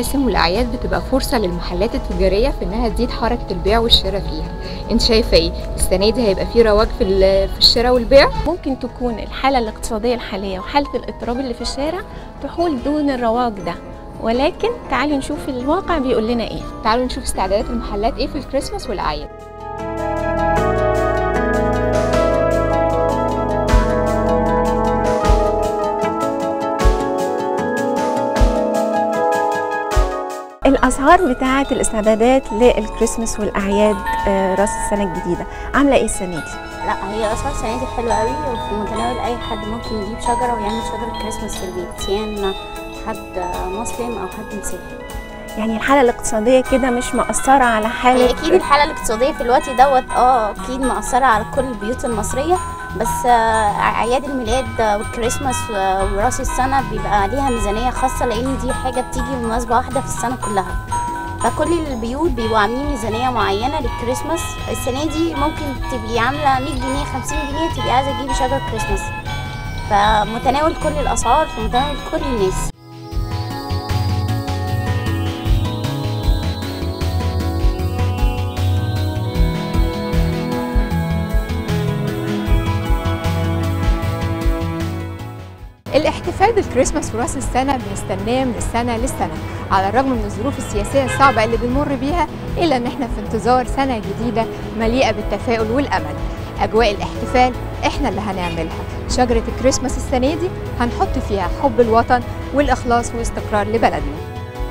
المواسم والأعياد بتبقى فرصة للمحلات التجارية في إنها تزيد حركة البيع والشراء فيها أنت شايفة إيه؟ السنة دي هيبقى في رواج في ال- في الشراء والبيع؟ ممكن تكون الحالة الاقتصادية الحالية وحالة الاضطراب اللي في الشارع تحول دون الرواج ده ولكن تعالوا نشوف الواقع بيقول لنا ايه تعالوا نشوف استعدادات المحلات إيه في الكريسماس والأعياد الاسعار بتاعه الاستعدادات للكريسماس والاعياد آه، راس السنه الجديده عامله ايه السنه دي لا هي اسعار السنه دي حلوه قوي وفي متناول اي حد ممكن يجيب شجره ويعمل شجره كريسماس في البيت سواء حد مسلم او حد مسيحي يعني الحاله الاقتصاديه كده مش مأثره على حاله هي اكيد الحاله الاقتصاديه في الوقت دوت اه اكيد مأثره على كل البيوت المصريه بس آه، اعياد الميلاد آه، والكريسماس آه، وراس السنه بيبقى ليها ميزانيه خاصه لان دي حاجه بتيجي بمناسبه واحده في السنه كلها فكل البيوت بيبقوا عاملين ميزانيه معينه للكريسماس السنه دي ممكن تبقي عامله 100 جنيه 50 جنيه تبقي عايزه تجيبي شجره كريسماس فمتناول كل الاسعار في متناول كل الناس الاحتفال بالكريسماس وراس السنة بنستناه من السنة للسنة على الرغم من الظروف السياسية الصعبة اللي بنمر بيها إلا إن إحنا في انتظار سنة جديدة مليئة بالتفاؤل والأمل أجواء الاحتفال إحنا اللي هنعملها شجرة الكريسماس السنة دي هنحط فيها حب الوطن والإخلاص واستقرار لبلدنا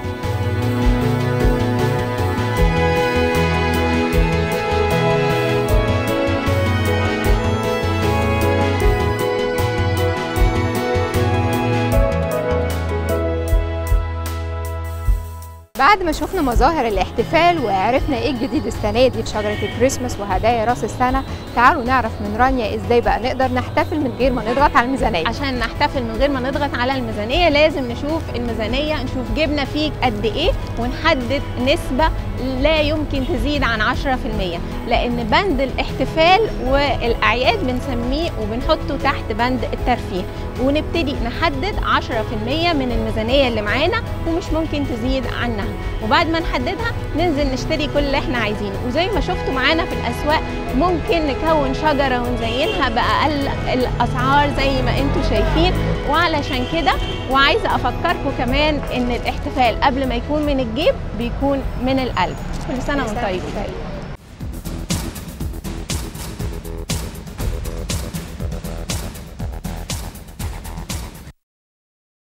بعد ما شفنا مظاهر الاحتفال وعرفنا ايه الجديد السنه دي في شجره الكريسماس وهدايا راس السنه تعالوا نعرف من رانيا ازاي بقى نقدر نحتفل من غير ما نضغط على الميزانيه عشان نحتفل من غير ما نضغط على الميزانيه لازم نشوف الميزانيه نشوف جبنا فيه قد ايه ونحدد نسبه لا يمكن تزيد عن 10% لان بند الاحتفال والاعياد بنسميه وبنحطه تحت بند الترفيه ونبتدي نحدد 10% من الميزانيه اللي معانا ومش ممكن تزيد عنها وبعد ما نحددها ننزل نشتري كل اللي احنا عايزينه وزي ما شفتوا معانا في الاسواق ممكن نكون شجره ونزينها باقل الاسعار زي ما انتم شايفين وعلشان كده وعايزه افكركم كمان ان الاحتفال قبل ما يكون من الجيب بيكون من القلب كل سنه وانتم طيبين